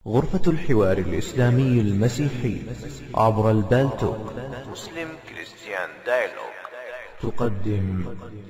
غرفة الحوار الإسلامي المسيحي عبر البالتوك مسلم كريستيان دايلوج تقدم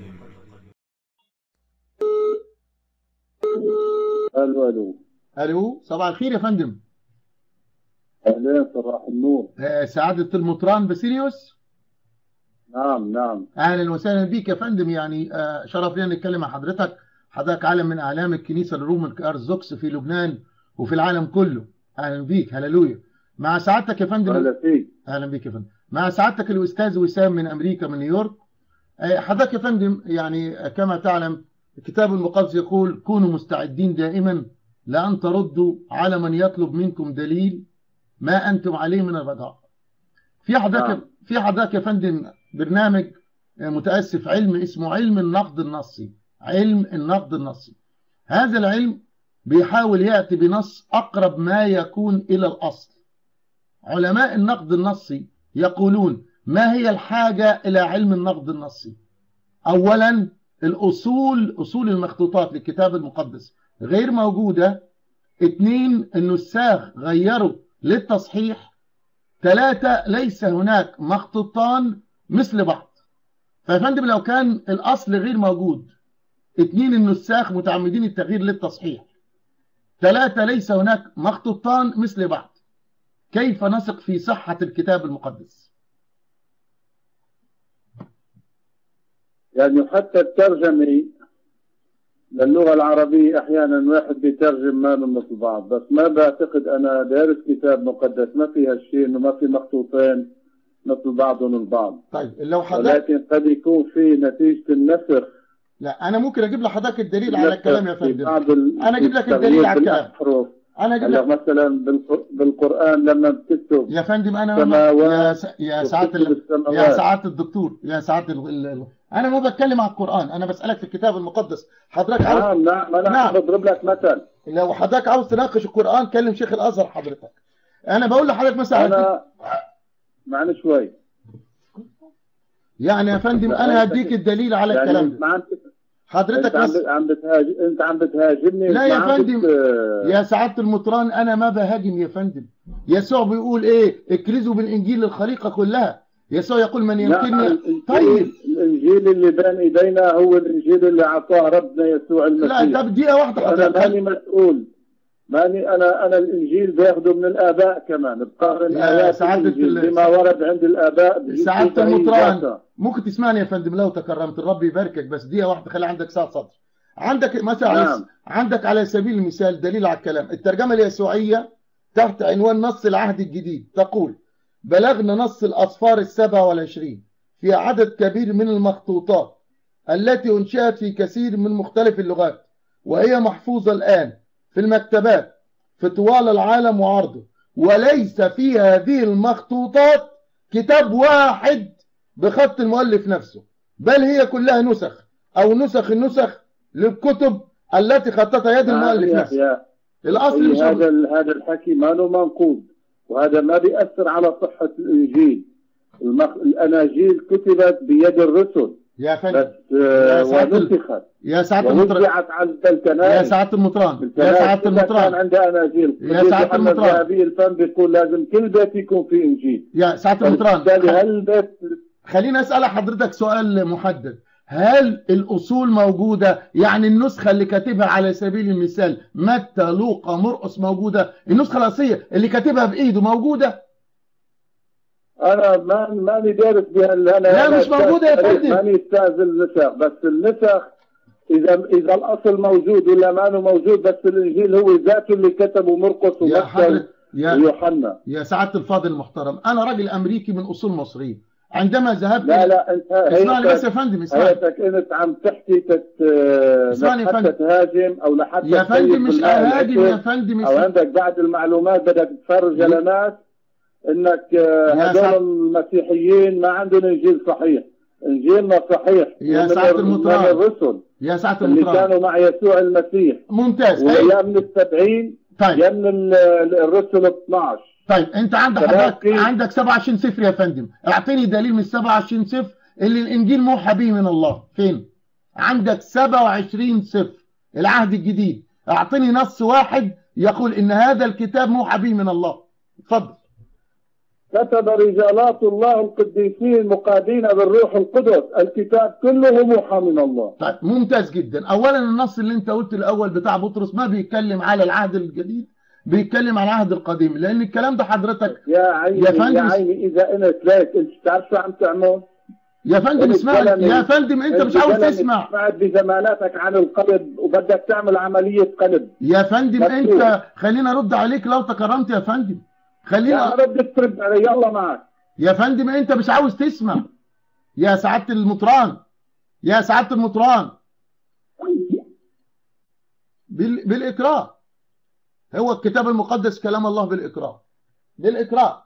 الو الو الو صباح الخير يا فندم اهلين صباح النور آه، سعادة المطران بسيريوس نعم نعم اهلا وسهلا بيك يا فندم يعني آه، شرف لنا نتكلم مع حضرتك حضرتك عالم من اعلام الكنيسه الرومان ارثوذكس في لبنان وفي العالم كله اهلا بيك هللويا مع سعادتك يا فندم اهلا فيك اهلا بيك يا فندم مع سعادتك الاستاذ وسام من امريكا من نيويورك آه، حضرتك يا فندم يعني آه، كما تعلم الكتاب المقدس يقول كونوا مستعدين دائما لان تردوا على من يطلب منكم دليل ما انتم عليه من الرجاء في حضرتك نعم. في حضرتك يا فندم برنامج آه، متاسف علم اسمه علم النقد النصي علم النقد النصي هذا العلم بيحاول ياتي بنص اقرب ما يكون الى الاصل علماء النقد النصي يقولون ما هي الحاجة إلى علم النقد النصي أولا الأصول أصول المخطوطات للكتاب المقدس غير موجودة اثنين النساخ غيروا للتصحيح ثلاثة ليس هناك مخطوطان مثل بعض فيا فندم لو كان الأصل غير موجود اثنين النساخ متعمدين التغيير للتصحيح ثلاثة ليس هناك مخطوطان مثل بعض كيف نثق في صحة الكتاب المقدس يعني حتى الترجمة للغة العربية أحيانا واحد بيترجم ما له مثل بعض بس ما بعتقد أنا دارس كتاب مقدس ما في هالشيء إنه ما في مخطوطين مثل بعضهم البعض طيب لو حضرتك ولكن قد يكون في نتيجة النسخ لا انا ممكن اجيب لحضرتك الدليل على الكلام يا في فندم بعض ال- أنا أجيب لك التغيير الدليل على الكلام. بالأحرف. انا اجيب هلا لك مثلا بالق- بالقرآن لما بتكتب يا فندم انا سماوات يا س... يا سعاده وكتب ال... السماوات. يا سعاده الدكتور يا سعاده ال... ال... انا ما بتكلم عن القران انا بسالك في الكتاب المقدس حضرتك عاوز نعم نعم أنا نعم. بضرب لك مثل لو حضرتك عاوز تناقش القران كلم شيخ الازهر حضرتك انا بقول لحضرتك مثلا انا معني شوي يعني يا فندم انا هديك الدليل على يعني الكلام انت ده ما عم حضرتك انت عم بس بت- عم بتهاجم انت عم بتهاجمني لا ما يا عم فندم. بت- يا سعاده المطران انا ما بهاجم يا فندم يسوع بيقول ايه اكرزوا بالانجيل للخليقه كلها يسوع يقول من لا يمكنني الانجيل طيب الانجيل اللي بين ايدينا هو الانجيل اللي اعطاه ربنا يسوع لا المسيح طب دقيقه واحده انا حضرتك ماني مسؤول ماني انا انا الانجيل باخده من الاباء كمان بقارن يا ايات سعادة الانجيل ال- بما ورد عند الاباء بجيب سعادة فيه المطران ذاتها. ممكن تسمعني يا فندم لو تكرمت الرب يباركك بس دقيقة واحدة خلي عندك ساعة صدر عندك مثلا على نعم. عندك على سبيل المثال دليل على الكلام الترجمة اليسوعية تحت عنوان نص العهد الجديد تقول بلغنا نص الأصفار السبعة والعشرين في عدد كبير من المخطوطات التي أنشأت في كثير من مختلف اللغات وهي محفوظة الآن في المكتبات في طوال العالم وعرضه وليس في هذه المخطوطات كتاب واحد بخط المؤلف نفسه بل هي كلها نسخ أو نسخ النسخ للكتب التي خطتها يد المؤلف يا- نفسه يا- الأصل مش هذا موجود. ال- هذا الحكي ما له منقوض وهذا ما بيأثر على صحة الإنجيل المخ... الأناجيل كتبت بيد الرسل يا فندم بس آه، يا سعادة ال- ونسخت يا سعادة المطران ووزعت على الكنائس يا سعادة المطران يا الكنائس سعادة كلها كان المطران عندها أناجيل يا قديس سعادة محمد المطران. ذهبي الفم بيقول لازم كل بيت يكون فيه إنجيل يا سعادة المطران فبالتالي هالبيت خليني أسأل حضرتك سؤال محدد هل الأصول موجودة يعني النسخة اللي كاتبها على سبيل المثال متى لوقا مرقس موجودة النسخة الأصلية اللي كاتبها بإيده موجودة أنا ما ماني دارس بها أنا لا، أنا مش موجودة يا أستاذ فندم. ماني أستاذ النسخ بس النسخ إذا إذا الأصل موجود ولا ما هو موجود بس الإنجيل هو ذاته اللي كتبه مرقس يا ومتى حضرتك يا ويوحنا يا سعادة الفاضل المحترم أنا راجل أمريكي من أصول مصرية عندما ذهبت لا لا أنت اسمعني بس يا هيك فندم اسمعني هيك أنت عم تحكي تت اسمعني يا لحتى فندم. تهاجم أو لحتى يا تسيب فندم مش بالماء أهاجم يا الأكل، فندم أو عندك بعض المعلومات بدك تفرج على ناس انك آه، يا هذول سعد- المسيحيين ما عندهم انجيل صحيح انجيلنا صحيح يا ومن سعادة ال- المطران. من الرسل يا سعادة اللي المطران كانوا مع يسوع المسيح ممتاز أي ويا من السبعين طيب يا من ال- ال- الرسل 12 طيب انت عندك تلاقي- حضرتك عندك 27 صفر يا فندم اعطيني دليل من 27 صفر اللي الانجيل موحى به من الله فين عندك 27 صفر العهد الجديد اعطيني نص واحد يقول إن هذا الكتاب موحى به من الله اتفضل كتب رجالات الله القديسين مقادين بالروح القدس الكتاب كله موحى من الله طيب ممتاز جدا اولا النص اللي انت قلت الاول بتاع بطرس ما بيتكلم على العهد الجديد بيتكلم على العهد القديم لان الكلام ده حضرتك يا عيني يا يا, فندم. عيني اذا انا تلاقيت انت بتعرف شو عم تعمل؟ يا فندم اسمع الكلام- يا فندم انت مش عاوز تسمع سمعت بزماناتك عن القلب وبدك تعمل عمليه قلب يا فندم مكتوب. انت خلينا ارد عليك لو تكرمت يا فندم يا خلينا بدك ترد علي يلا معك يا فندم انت مش عاوز تسمع يا سعاده المطران يا سعاده المطران بال... بالاكراه هو الكتاب المقدس كلام الله بالاكراه بالاكراه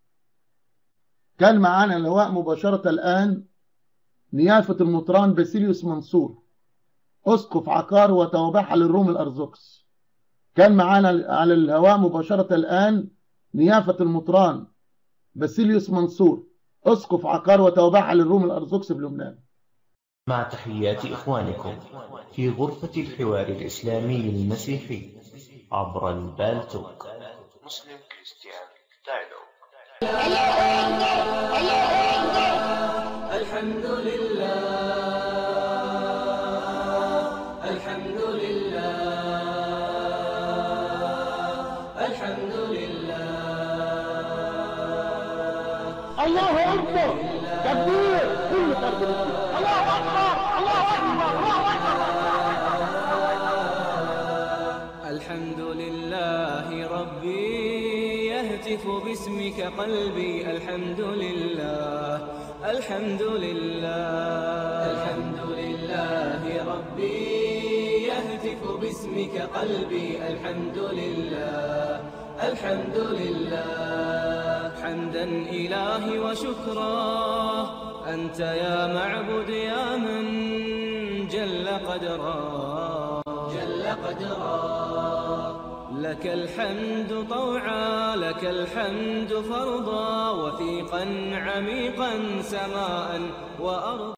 كان معانا اللواء مباشره الان نيافه المطران باسيليوس منصور اسقف عقار وتوابعها للروم الارثوذكس كان معانا على الهواء مباشره الان نيافه المطران باسيليوس منصور اسقف عقار وتوابعها للروم الارثوذكس بلبنان مع تحيات إخوانكم في غرفة الحوار الإسلامي المسيحي عبر البالتوك مسلم كريستيان دايلوج الحمد لله الحمد لله الحمد لله الله اكبر تكبير كل فرد الله اكبر الله اكبر الله الحمد لله ربي يهتف باسمك قلبي الحمد لله الحمد لله الحمد لله ربي يهتف باسمك قلبي الحمد لله الحمد لله حمدا إلهي وشكرا أنت يا معبد يا من جل قدرا جل قدرا لك الحمد طوعا لك الحمد فرضا وثيقا عميقا سماء وأرضا